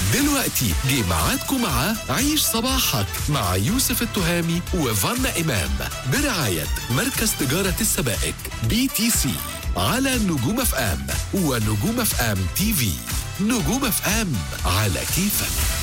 دلوقتي جه ميعادكم مع عيش صباحك مع يوسف التهامي وفانا إمام برعاية مركز تجارة السبائك بي تي سي على نجوم اف ام ونجوم اف ام تي في نجوم اف ام على كيفك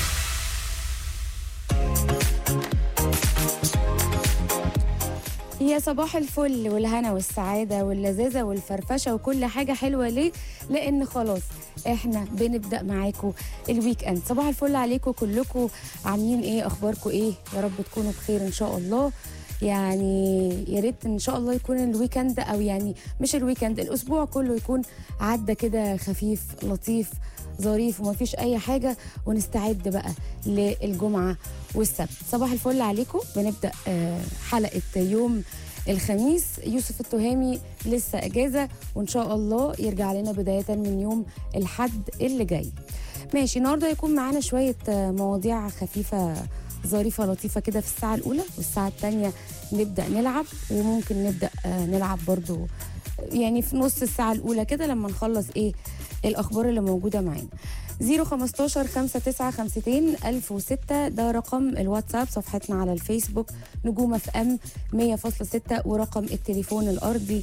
يا صباح الفل والهنا والسعادة واللذاذة والفرفشة وكل حاجة حلوة ليه؟ لأن خلاص احنا بنبدأ معاكم الويك اند صباح الفل عليكم كلكم عاملين ايه اخباركم ايه يا رب تكونوا بخير ان شاء الله يعني يا ريت ان شاء الله يكون الويكند او يعني مش الويكند الاسبوع كله يكون عدى كده خفيف لطيف ظريف ومفيش اي حاجه ونستعد بقى للجمعه والسبت صباح الفل عليكم بنبدا آه، حلقه يوم الخميس يوسف التهامي لسه اجازه وان شاء الله يرجع لنا بدايه من يوم الحد اللي جاي ماشي النهارده هيكون معانا شويه آه، مواضيع خفيفه ظريفه لطيفه كده في الساعه الاولى والساعه الثانيه نبدا نلعب وممكن نبدا آه، نلعب برضو يعني في نص الساعه الاولى كده لما نخلص ايه الاخبار اللي موجوده معانا 015 5952 1006 ده رقم الواتساب صفحتنا على الفيسبوك نجوم اف ام 100.6 ورقم التليفون الارضي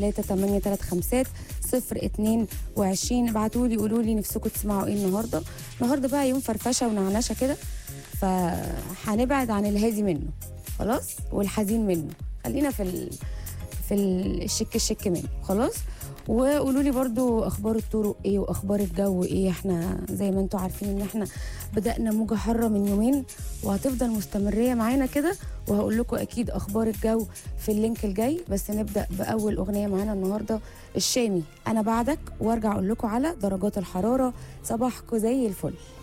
3835 022 ابعتوا لي قولوا لي نفسكم تسمعوا ايه النهارده النهارده بقى يوم فرفشه ونعنشه كده فهنبعد عن الهادي منه خلاص والحزين منه خلينا في ال... في الشك الشك منه خلاص وقولوا لي برضو اخبار الطرق ايه واخبار الجو ايه احنا زي ما انتم عارفين ان احنا بدانا موجه حاره من يومين وهتفضل مستمريه معانا كده وهقول لكم اكيد اخبار الجو في اللينك الجاي بس نبدا باول اغنيه معانا النهارده الشامي انا بعدك وارجع اقول لكم على درجات الحراره صباحكم زي الفل